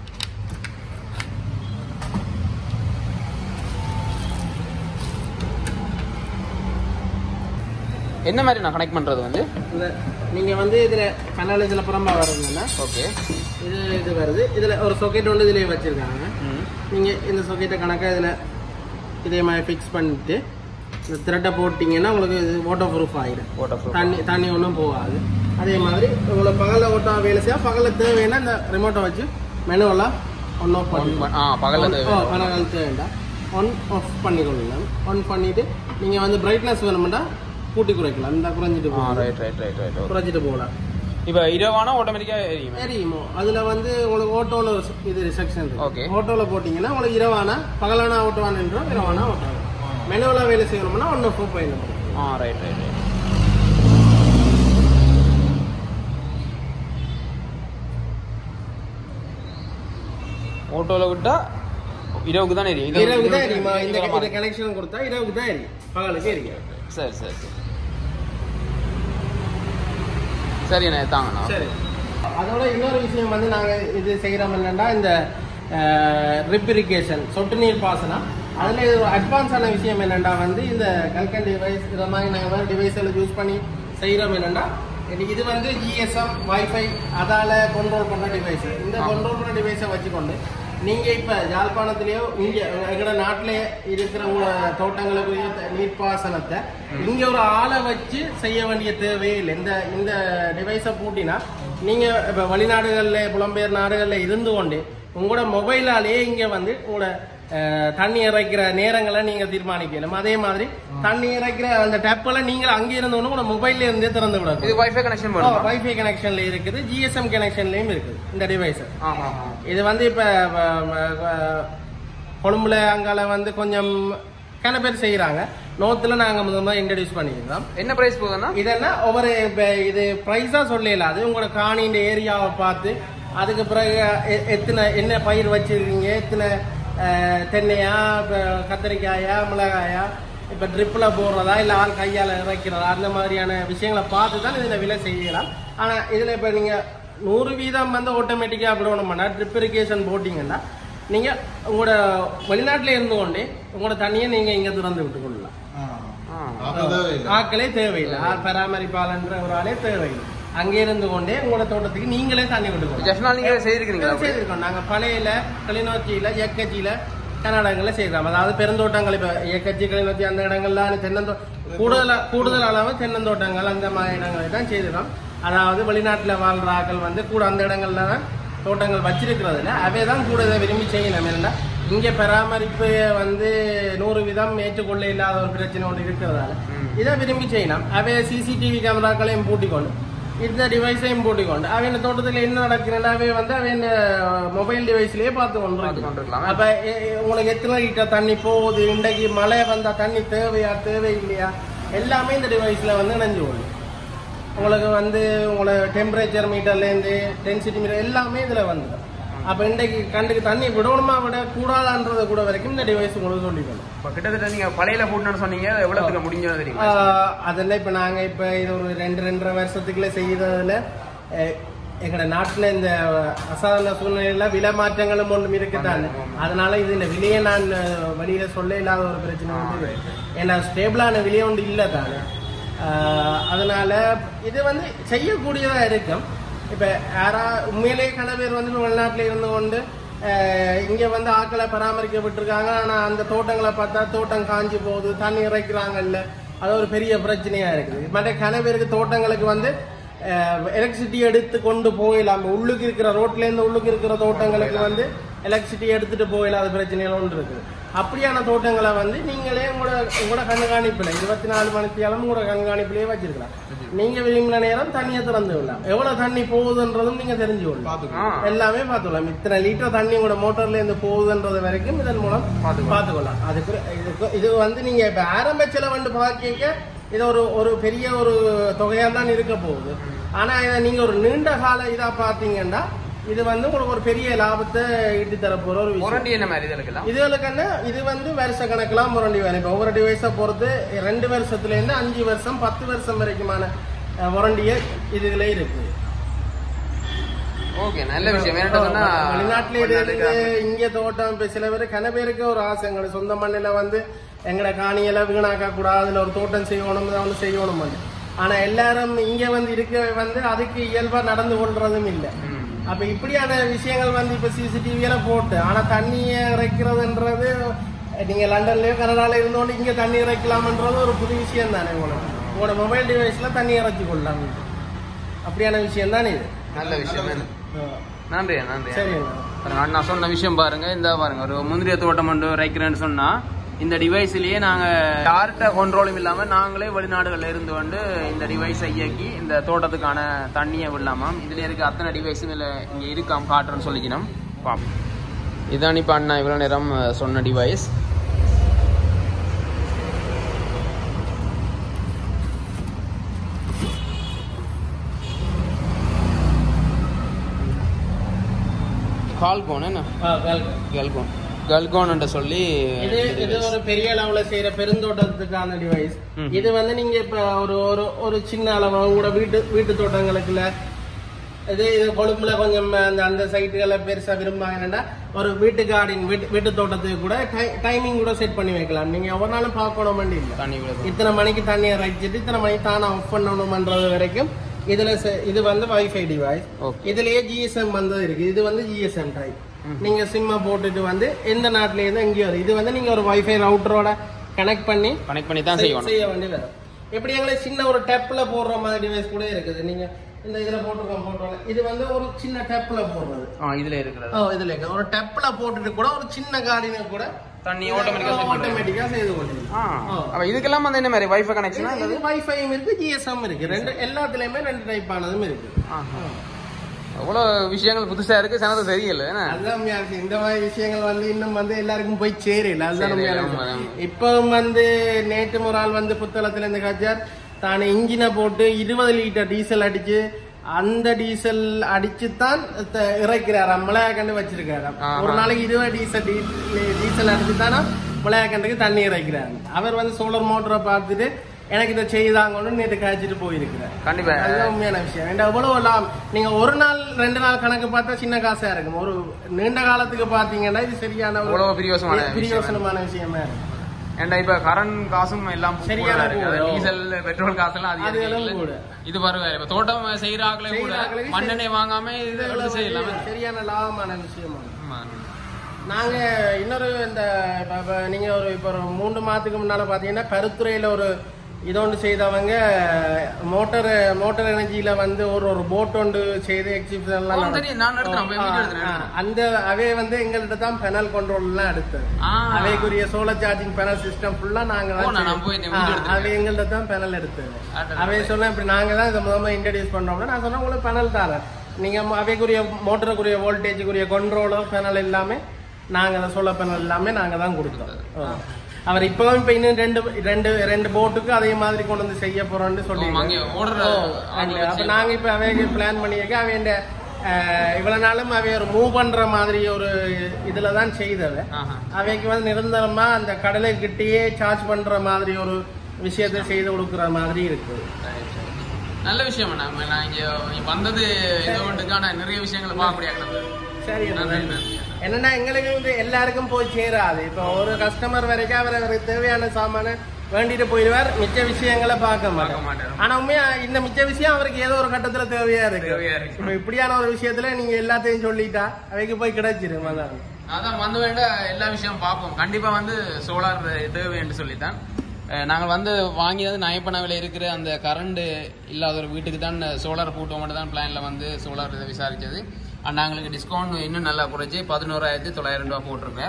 என்ன மாதிரி நான் கனெக்ட் பண்றது வந்து இந்த நீங்க வந்து இதுல பேனல் இதுல புறம்பா வருதுன்னா ஓகே இது இது வருது இதுல ஒரு சொக்கெட் ஒன்று இதுலயே வச்சிருக்காங்க நீங்க இந்த சொக்கெட்டை கணக்கா இதுல இதே மாதிரி ஃபிக்ஸ் பண்ணிட்டு இந்த த்ரெட்டை போட்டிங்கன்னா உங்களுக்கு இது வாட்டர் ப்ரூஃப் ஆயிடும் வாட்டர் தண்ணி தண்ணி ஒன்றும் போகாது அதே மாதிரி உங்களுக்கு பகலில் ஓட்டா வேலை செய்ய பகலில் தேவைன்னா இந்த ரிமோட்டை வச்சு மெனுவெல்லாம் ஒன் ஆஃப் பண்ணி ஆ பகல்ல தேவை பகல் தேவைண்டா ஒன் ஆஃப் பண்ணிக்கொள்ளலாம் ஒன் பண்ணிட்டு நீங்கள் வந்து பிரைட்னஸ் வேணுமெண்டா கூட்டி குறைக்கலாம் இந்த குறைஞ்சிட்டு ஆ போகலாம் ரைட் ரைட் ரைட் ரைட் குறைஞ்சிட்டு போகலாம் இப்போ இரவானா ஆட்டோமேட்டிக்கா எரியுமே தெரியுமோ அதுல வந்து உங்களுக்கு ஓட்டோல ஒரு இது செக்ஷன் Okay. இருக்கு ஓட்டோல போட்டீங்கன்னா உங்களுக்கு இரவானா பகலானா ஓட்டுவான் என்றும் இரவானா ஓட்டுவாங்க மெனுவலா வேலை செய்யணும்னா ஒன்று ஃபோர் பாயிண்ட் ஆ ரைட் ரைட் ரைட் ஓட்டோல விட்டா இரவுக்கு தானே எரியும் இது- இரவுக்கு தான் இது- எரியுமா இந்த இரவா? இந்த கனெக்ஷன் கொடுத்தா இரவுக்கு தான் எரியும் பகலுக்கு எரியும் சரி சரி சரி சரி அண்ணே தாங்கண்ணா சரி அதோட இன்னொரு விஷயம் வந்து நாங்க இது செய்யறோம் என்னன்னா இந்த ரிப் இரிகேஷன் சொட்டு நீர் பாசனம் அதுல இது ஒரு அட்வான்ஸான விஷயம் என்னன்னா வந்து இந்த கல்கன் டிவைஸ் இதை மாதிரி நாங்கள் வேறு டிவைஸில் யூஸ் பண்ணி செய்கிறோம் என்னன்னா இது- இது வந்து ஜிஎஸ்எம் வைஃபை அதால கண்ட்ரோல் பண்ற டிவைஸ் இந்த ஆ. கண்ட்ரோல் பண்ற டிவைஸை வச்சுக்கொண்டு நீங்க இப்ப யாழ்ப்பாணத்திலேயோ இங்க எங்கட நாட்டிலே இருக்கிற உங்க தோட்டங்களுக்குரிய த- நீர்ப்பாசனத்தை இங்க ஒரு ஆளை வச்சு செய்ய வேண்டிய தேவையே இல்லை இந்த இந்த டிவைஸை பூட்டினா நீங்க இப்ப வெளிநாடுகள்ல புலம்பெயர் நாடுகள்ல இருந்து கொண்டு உங்களோட மொபைலாலேயே இங்க வந்து உங்களோட அஹ், தண்ணி இறைக்கிற நேரங்களை நீங்க தீர்மானிக்கலாம் அதே மாதிரி தண்ணி இறைக்கிற அந்த டேப்பெல்லாம் நீங்க அங்கே இருந்து உங்களோட மொபைல்ல இருந்தே திறந்து விடலாம் இது வைஃபை கனெக்ஷன் பண்ணுமா வைஃபை கனெக்ஷன்ல இருக்குது ஜிஎஸ்எம் கனெக்ஷன்லயும் இருக்குது இந்த டிவைஸ் ஆஹா இது வந்து இப்ப வ- வ- வ- கொழும்புல அங்கால வந்து கொஞ்சம் கன பேர் செய்யறாங்க நோத்துல நாங்க முதல்ல இன்ட்ரடியூஸ் பண்ணிக்கிறோம் என்ன பிரைஸ் போகுதுன்னா இதெல்லாம் ஒவ்வொரு இப்ப இது ப்ரைஸா சொல்லல அது உங்களோட காணின்ற ஏரியாவை பார்த்து அதுக்கு பிறகு எ- எத்தனை என்ன பயிர் வச்சிருக்கீங்க எத்தனை அஹ், தென்னையா இப்ப கத்திரிக்காயா மிளகாயா இப்ப ட்ரிப்ல போடுறதா இல்ல ஆள் கையால இறக்கிறதா அந்த மாதிரியான விஷயங்களை பார்த்து தான் இதுல விலை செய்யலாம் ஆனா இதுல இப்ப நீங்க நூறு வீதம் வந்து ஆட்டோமேட்டிக்கா அப்படி ஒன்று பண்ணா ட்ரிப் இரிகேஷன் போட்டிங்கன்னா நீங்க உங்களோட வெளிநாட்டுல இருந்து கொண்டு உங்களோட தண்ணியை நீங்க இங்க திறந்து விட்டுக்கொள்ளலாம் ஆ. ஆ. அப்ப தேவையில்லை. ஆட்களே தேவையில்லை ஆள் பராமரிப்பாளன்ற ஒரு ஆளே தேவையில்லை அங்கே இருந்து கொண்டே உங்களோட தோட்டத்துக்கு நீங்களே தண்ணி விட்டுக்கணும் ஜெஃப்னா நீங்க செய்திருக்கீங்களா அப்படி? செய்திருக்கோம் நாங்க பழையில கிளிநொச்சியில எக்கச்சியில கர்நாடகங்கள்ல செய்யலாம் அதாவது பெருந்தோட்டங்கள் இப்ப இயக்கச்சிகளின் வச்சு அந்த இடங்கள்லாம் தென்னந்தோ கூடுதல் கூடுதல் அளவு தென்னந்தோட்டங்கள் அந்த மாதிரி இடங்களை தான் செய்திடும் அதாவது வெளிநாட்டுல வாழ்ற ஆட்கள் வந்து கூட அந்த இடங்கள்ல தான் தோட்டங்கள் வச்சிருக்கிறதுல அவை தான் கூட இதை விரும்பி செய்யணும் என்னன்னா இங்க பராமரிப்பு வந்து நூறு விதம் ஏற்றுக்கொள்ள இல்லாத ஒரு பிரச்சனை ஒன்று இருக்கிறதால இதை விரும்பி செய்யலாம் அவை சிசிடிவி கேமராக்களையும் பூட்டிக்கொண்டு இந்த டிவைஸையும் பூட்டிக்கொண்டு அவன் தோட்டத்தில் என்ன நடக்கிறேன் அவை வந்து அவன் மொபைல் டிவைஸ்லயே பார்த்து கொண்டு கொண்டிருக்கலாம். அப்ப எ- எ- உங்களுக்கு எத்தனை லிட்டர் தண்ணி போகுது இன்றைக்கு மழை வந்தா தண்ணி தேவையா தேவையில்லையா எல்லாமே இந்த டிவைஸ்ல வந்து இணைஞ்சு கொள்ளும் உங்களுக்கு வந்து உங்களோட டெம்பரேச்சர் மீட்டர்லேருந்து டென்சிட்டி மீட்டர் எல்லாமே இதுல வந்துடும் அப்ப இன்றைக்கு கண்டுக்கு தண்ணி விடணுமா விட கூடாதான்றத கூட வரைக்கும் இந்த டிவைஸ் உங்களுக்கு சொல்லிக்கணும் இப்போ கிட்டத்தட்ட நீங்க பழையில போட்டுன்னு சொன்னீங்க அது எவ்வளவுக்கு முடிஞ்சது தெரியுமா ஆஹ் அதெல்லாம் இப்ப நாங்க இப்ப இது ஒரு ரெண்டு ரெண்டரை வருஷத்துக்குள்ள செய்யறதுல அஹ், எங்கட நாட்டுல இந்த அசாதாரண சூழ்நிலையில விலை மாற்றங்களும் ஒன்றும் இருக்குதானே அதனால இது இந்த விலையை நான் அஹ், வெளியில சொல்ல இல்லாத ஒரு பிரச்சனை வந்து ஏன்னா ஸ்டேபிளான விலையை ஒன்று இல்லை தானே ஆஹ், அதனால இது வந்து செய்யக்கூடியதா இருக்கும் இப்ப யாரா உண்மையிலேயே கன பேர் வந்து வெளிநாட்டுல இருந்து கொண்டு அஹ், இங்க வந்து ஆக்களை பராமரிக்க விட்டுருக்காங்க ஆனா அந்த தோட்டங்களை பார்த்தா தோட்டம் காஞ்சி போகுது தண்ணி இறைக்கிறாங்கல்ல அது ஒரு பெரிய பிரச்சனையா இருக்குது மற்ற கன பேருக்கு தோட்டங்களுக்கு வந்து எலக்ட்ரிசிட்டி எடுத்து கொண்டு போயிடலாம் உள்ளுக்கு இருக்கிற ரோட்ல இருந்து உள்ளுக்கு இருக்கிற தோட்டங்களுக்கு வந்து எலக்ட்ரிசிட்டி எடுத்துட்டு போயிடாத பிரச்சனைகள் ஒன்று இருக்குது அப்படியான தோட்டங்களை வந்து நீங்களே உங்களோட உங்களோட கண்காணிப்புல இருபத்தி நாலு மணித்தியாலும் உங்களோட கண்காணிப்புலயே வச்சிருக்கலாம் நீங்க விரும்பின நேரம் தண்ணியை திறந்து விடலாம் எவ்வளவு தண்ணி போகுதுன்றதும் நீங்க தெரிஞ்சு கொள்ளலாம் பாத்துக்கலாம் எல்லாமே பார்த்துக்கலாம் இத்தனை லிட்டர் தண்ணி உங்களோட மோட்டர்ல இருந்து போகுதுன்றது வரைக்கும் இதன் மூலம் பார்த்துக்கலாம் அதுக்கு இதுக்கு இது வந்து நீங்க இப்ப ஆரம்ப செலவு பாக்கிக்க இது ஒரு ஒரு பெரிய ஒரு தொகையா தான் இருக்க போகுது ஆனா இதை நீங்க ஒரு நீண்ட கால இதா பாத்தீங்கன்னா இது வந்து உங்களுக்கு ஒரு பெரிய லாபத்தை ஈட்டி தரப்போற ஒரு விஷயம் முரண்டி என்ன மாதிரி இதுக்கெல்லாம் இதுகளுக்கு இது வந்து வருஷ கணக்கெல்லாம் முரண்டி வேணும் இப்போ ஒவ்வொரு டிவைஸை பொறுத்து ரெண்டு வருஷத்துல இருந்து அஞ்சு வருஷம் பத்து வருஷம் வரைக்குமான அஹ், முரண்டிய இதுல இருக்கு ஓகே நல்ல விஷயம் என்ன சொன்னா வெளிநாட்டுல இருந்து இங்க தோட்டம் இப்ப சில பேர் கன பேருக்கு ஒரு ஆசை எங்களோட சொந்த மண்ணில வந்து எங்கட காணியில வீணாக்க கூடாது அதுல ஒரு தோட்டம் செய்யணும் அதை வந்து செய்யணும் ஆனா எல்லாரும் இங்க வந்து இருக்க வந்து அதுக்கு இயல்பா நடந்து கொள்றதும் இல்லை அப்ப இப்படியான விஷயங்கள் வந்து இப்ப சிசிடிவி எல்லாம் போட்டு ஆனா தண்ணியை இறைக்கிறதுன்றது நீங்க லண்டன்லயோ கனடால இருந்தோண்டு இங்க தண்ணி இறைக்கலாம்ன்றது ஒரு புது விஷயம் தானே உங்களுக்கு உங்களோட மொபைல் டிவைஸ்ல தண்ணி இறைச்சி கொள்ளலாம் அப்படியான விஷயம் தானே இது நல்ல விஷயம் என்ன? ஆ. நன்றி நன்றி சரிங்க பாருங்க, நான் சொன்ன விஷயம் பாருங்க இந்த பாருங்க ஒரு முந்திரிய தோட்டம் ஒன்று வைக்கிறேன்னு சொன்னா இந்த டிவைஸ்லயே நாங்க யார்கிட்ட கண்ட்ரோலும் இல்லாம நாங்களே வெளிநாடுகள்ல இருந்து வந்து இந்த டிவைஸை இயக்கி இந்த தோட்டத்துக்கான தண்ணியை விடலாமாம் இதுல இருக்க அத்தனை டிவைஸும் இதுல இங்க இருக்காம் காட்டுறேன்னு சொல்லிக்கணும் பாப்போம் இதான் இப்ப அண்ணா இவ்வளவு நேரம் அஹ், சொன்ன டிவைஸ் கால்கோன் என்ன ஆ, welcome. கல்கோன் கல்கோன் சொல்லி இது இது ஒரு பெரிய அளவுல செய்யற பெருந்தோட்டத்துக்கான டிவைஸ் ம். இது வந்து நீங்க இப்ப ஒரு ஒரு ஒரு சின்ன அளவு கூட வீட்டு வீட்டு தோட்டங்களுக்குல இது இது கொழும்புல கொஞ்சம் அந்த அந்த சைட்டுகளை பெருசா விரும்பாங்கன்னா ஒரு வீட்டு கார்டன் வீட்டு வீட்டு தோட்டத்துக்கு கூட டைமிங் கூட செட் பண்ணி வைக்கலாம் நீங்க ஒவ்வொரு நாளும் பார்க்கணும் இல்ல தண்ணி விழுது இத்தனை மணிக்கு தண்ணியை இறைச்சிட்டு இத்தனை மணிக்கு தானே ஆஃப் பண்ணணும்ன்றது வரைக்கும் இதுல செ- இது வந்து வைஃபை டிவைஸ் ஓகே இதுலயே ஜிஎஸ்எம் வந்து இருக்கு இது வந்து ஜிஎஸ்எம் டைப் நீங்க சிம்ம போட்டுட்டு வந்து எந்த நாட்டுல இருந்து எங்கேயோ வரும். இது வந்து நீங்க ஒரு வைஃபை ரவுட்டரோட கனெக்ட் பண்ணி கனெக்ட் பண்ணி தான் செய்- செய்யணும் செய்ய வேண்டி வரும் எப்படி எங்களுக்கு சின்ன ஒரு டெப்ல போடுற மாதிரி டிவைஸ் கூட இருக்குது நீங்க இந்த இதுல போட்டுருக்கோம் போட்டுருக்கோம் இது வந்து ஒரு சின்ன டெப்ல போடுறது ஆ இதுல இருக்கிறது ஓ இதுல இருக்கு. ஒரு டெப்ல போட்டுட்டு கூட ஒரு சின்ன கார்டினை கூட தண்ணி ஆட்டோமேட்டிக்கா செட் பண்ணுறது ஆட்டோமேட்டிக்கா செய்து கொள்ளுது ஆ அப்ப இதுக்கெல்லாம் வந்து என்ன மாதிரி வைஃபை கனெக்ஷனா இது வைஃபையும் இருக்கு ஜிஎஸ்எம் இருக்கு ரெண்டு எல்லாத்துலயுமே ரெண்டு டைப் ஆனதும் இருக்கு அவ்வளோ விஷயங்கள் புதுசா இருக்கு சனது தெரியல என்ன அதுதான் உண்மையாச்சு. இந்த மாதிரி விஷயங்கள் வந்து இன்னும் வந்து எல்லாருக்கும் போய் சேரல அதுதான் சேரல, உண்மையான ஆமா, விஷயம். ஆமா. இப்பவும் வந்து நேற்று ஒரு ஆள் வந்து புத்தளத்துல இருந்து காய்ச்சார் தான் இன்ஜினை போட்டு இருபது லிட்டர் டீசல் அடிச்சு அந்த டீசல் அடிச்சு தான் த- இறக்கிறாராம் மிளகாக்கண்டு வச்சிருக்காராம் ஆஹா. ஒரு நாளைக்கு இருபது டீசல் டீ- டீசல் அடிச்சு தானே மிளகாக்கண்டுக்கு தண்ணி இறக்கிறாரு அவர் வந்து சோலார் மோட்டரை பார்த்துட்டு எனக்கு இதை செய்தாங்கன்னு நேற்று காய்ச்சிட்டு போயிருக்கிறார் கண்டிப்பா அதுதான் உண்மையான விஷயம் ஏன்டா எவ்வளவு லாபம் நீங்க ஒரு நாள் ரெண்டு நாள் கணக்கு பார்த்தா சின்ன காசா இருக்கும் ஒரு நீண்ட காலத்துக்கு பாத்தீங்கன்னா இது சரியான ஒரு அவ்வளவு பிரியோசமான விஷயம் பிரியோசனமான விஷயமா இருக்கும் ஏன்டா இப்ப கரண்ட் காசும் எல்லாம் சரியான கூடதா இருக்கு அது கூட. டீசல் பெட்ரோல் காசெல்லாம் அது அதிகம் எல்லாம் இல்லை. கூட. இது பாருங்க இப்ப தோட்டம் செய்யறாங்களே கூட செய்யறாங்களே மண்ணெண்ணெய் வாங்காம இது எடுத்து செய்யலாம் சரியான லாபமான விஷயமா இருக்கும். ஆமா. நாங்க இன்னொரு இந்த இப்ப- இப்ப நீங்க ஒரு இப்ப ஒரு மூன்று மாதத்துக்கு முன்னால பாத்தீங்கன்னா கருத்துறையில ஒரு இதொன்று செய்தவங்க மோட்டர் மோட்டர் எனர்ஜியில வந்து ஒரு ஒரு போட் ஒன்று செய்து எக்ஸிபிஷன் எல்லாம் ஓ, நடத்தி- தெரியும். நான் எடுத்தேன். அப்ப video எடுத்தேன், ஆ, அந்த அவை வந்து எங்கள்கிட்ட தான் பெனல் கண்ட்ரோல் எல்லாம் எடுத்தது ஆ. அவைக்குரிய சோலார் சார்ஜிங் பெனல் சிஸ்டம் ஃபுல்லா நாங்க ஓ, நான் நான் போய் இந்த ஆ, video எடுத்தேன். அவை எங்கள்கிட்ட தான் பெனல் எடுத்தது அடடா. அவை சொன்னா இப்படி நாங்க தான் இதை முதல்ல இன்ட்ரடியூஸ் பண்றோம்னா நான் சொன்னேன் உங்களுக்கு பெனல் தரேன் நீங்க ம- அவைக்குரிய மோட்டருக்குரிய வோல்டேஜுக்குரிய கண்ட்ரோலோ பெனல் எல்லாமே நாங்க தான் சோலார் பெனல் எல்லாமே நாங்க தான் கொடுத்தோம் ஆ. அவர் இப்பவும் இப்ப இன்னும் ரெண்டு ரெண்டு ரெண்டு போட்டுக்கு அதே மாதிரி கொண்டு வந்து செய்ய போறோம்னு சொல்லி ஓ, அங்கே order ஆர்டர் அப்ப வச்சு நாங்க இப்ப அவைக்கு பிளான் பண்ணியிருக்க அவைய இவ்வளவு நாளும் அவைய ஒரு மூவ் பண்ற மாதிரி ஒரு இதுல தான் செய்தவ ஆஹா. அவைக்கு வந்து நிரந்தரமா அந்த கடலை கிட்டேயே சார்ஜ் பண்ற மாதிரி ஒரு விஷயத்தை செய்து கொடுக்குற மாதிரி இருக்கு சரி, சரி. நல்ல விஷயம் நம்ம நான் இங்க இங்க வந்தது ஏதோ ஒன்றுக்கான நிறைய விஷயங்களை பார்க்க முடியாது சரி நன்றி, நன்றி. நன்றி. என்னன்னா எங்களுக்கு வந்து எல்லாருக்கும் போய் சேராது இப்போ ஒரு கஸ்டமர் வரைக்கும் அவர் அவருக்கு தேவையான சாமான வேண்டிட்டு போயிடுவார் மிச்ச விஷயங்களை பார்க்க பார்க்க மாட்டார் மாட்டார். ஆனா உண்மையா இந்த மிச்ச விஷயம் அவருக்கு ஏதோ ஒரு கட்டத்துல தேவையா இருக்கு தேவையா இருக்கு. இப்ப இப்படியான ஒரு விஷயத்துல நீங்க எல்லாத்தையும் சொல்லிட்டா அவைக்கு போய் கிடைச்சிரும் அதான் அதான் வந்து வேண்ட எல்லா விஷயம் பார்ப்போம் கண்டிப்பா வந்து சோலார் தேவை என்று சொல்லித்தான் அஹ் நாங்கள் வந்து வாங்கியது நயப்பனவில் இருக்கிற அந்த கரண்ட் இல்லாத ஒரு வீட்டுக்கு தான் சோலார் போட்டு மட்டும் தான் பிளான்ல வந்து சோலார் இதை விசாரிச்சது அண்ட் நாங்களுக்கு டிஸ்கவுண்ட் இன்னும் நல்லா குறைச்சி பதினோராயிரத்தி தொள்ளாயிரம் ரூபா போட்டிருக்கார்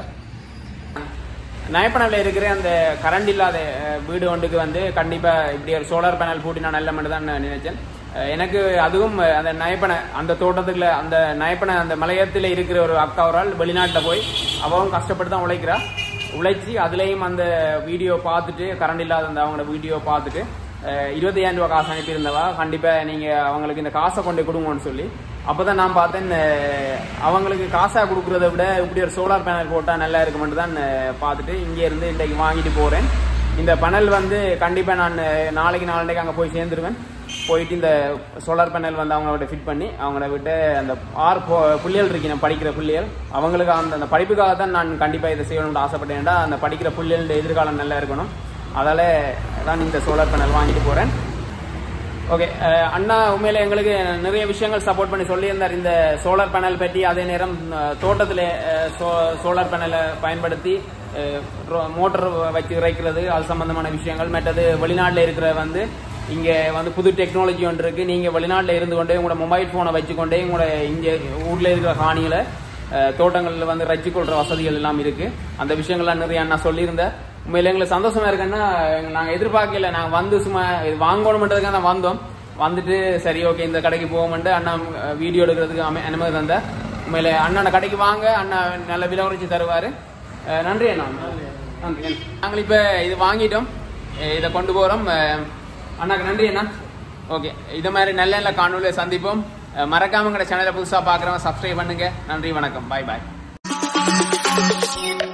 நயப்பனவில் இருக்கிற அந்த கரண்ட் இல்லாத அஹ், வீடு ஒன்றுக்கு வந்து கண்டிப்பா இப்படி ஒரு சோலார் பேனல் போட்டு நான் நல்ல மட்டும் தான் நினைச்சேன் அஹ், எனக்கு அதுவும் அஹ், அந்த நயப்பனை அந்த தோட்டத்துக்குள்ள அந்த நயப்பனை அந்த மலையத்தில் இருக்கிற ஒரு அக்கா ஒரு ஆள் வெளிநாட்டில் போய் அவவும் கஷ்டப்பட்டு தான் உழைக்கிறா உழைச்சி அதுலேயும் அந்த வீடியோ பார்த்துட்டு கரண்ட் இல்லாத அந்த அவங்களோட வீடியோ பார்த்துட்டு அஹ், இருபத்தையாயிரம் ரூபாய் காசு அனுப்பியிருந்தவா கண்டிப்பா நீங்க அவங்களுக்கு இந்த காசை கொண்டு கொடுங்கன்னு சொல்லி அப்பதான் நான் பார்த்தேன் அஹ், அவங்களுக்கு காசா கொடுக்கறத விட இப்படி ஒரு சோலார் பேனல் போட்டா நல்லா இருக்குமென்று தான் அஹ், பார்த்துட்டு இங்க இருந்து இன்றைக்கு வாங்கிட்டு போறேன் இந்த பேனல் வந்து கண்டிப்பா நான் அஹ், நாளைக்கு நாளைக்கு அங்க போய் சேர்ந்துருவேன் போயிட்டு இந்த சோலார் பேனல் வந்து அவங்களோட ஃபிட் பண்ணி அவங்கள விட்டு அந்த ஆறு பொ- பிள்ளைகள் இருக்கணும் படிக்கிற பிள்ளைகள் அவங்களுக்கு அந்த அந்த படிப்புக்காக தான் நான் கண்டிப்பா இதை செய்யணும்னு ஆசைப்பட்டேன்டா அந்த படிக்கிற பிள்ளைகளோட எதிர்காலம் நல்லா இருக்கணும் அதால தான் இந்த சோலார் பேனல் வாங்கிட்டு போறேன் ஓகே அஹ், அண்ணா உண்மையில எங்களுக்கு நிறைய விஷயங்கள் சப்போர்ட் பண்ணி சொல்லியிருந்தார் இந்த சோலார் பேனல் பற்றி அதே நேரம் தோட்டத்தில் சோலார் பேனலை பயன்படுத்தி மோட்டர் வச்சு இறைக்கிறது அது சம்பந்தமான விஷயங்கள் மற்றது வெளிநாட்டில் இருக்கிற வந்து இங்க வந்து புது டெக்னாலஜி ஒன்று இருக்கு நீங்க வெளிநாட்டில் இருந்து கொண்டே உங்களோட மொபைல் போனை வச்சுக்கொண்டே உங்களோட இங்க ஊர்ல இருக்கிற காணிகளை அஹ், தோட்டங்கள்ல வந்து ரச்சு கொள்ற வசதிகள் எல்லாம் இருக்கு அந்த விஷயங்கள்லாம் நிறைய அண்ணா சொல்லியிருந்தேன் உண்மையில எங்களுக்கு சந்தோஷமா இருக்குன்னா எங்க- நாங்க எதிர்பார்க்கல நாங்க வந்து சும்மா இது வாங்கணும்ன்றதுக்காக தான் வந்தோம் வந்துட்டு சரி ஓகே இந்த கடைக்கு போவோம்ட்டு அண்ணா வீடியோ எடுக்கிறதுக்கு அமை- அனுமதி தந்த உண்மையில அண்ணாண்ட கடைக்கு வாங்க அண்ணா நல்ல விலை குறைச்சி தருவாரு அஹ் நன்றி அண்ணா நன்றி நாங்கள் இப்ப இது வாங்கிட்டோம் அஹ் இதை கொண்டு போறோம் அஹ் அண்ணாக்கு நன்றி அண்ணா ஓகே இது மாதிரி நல்ல நல்ல காணொலியை சந்திப்போம் அஹ் மறக்காம எங்களோட சேனலை புதுசா பாக்குறவங்க சப்ஸ்கிரைப் பண்ணுங்க நன்றி வணக்கம் பாய் பாய்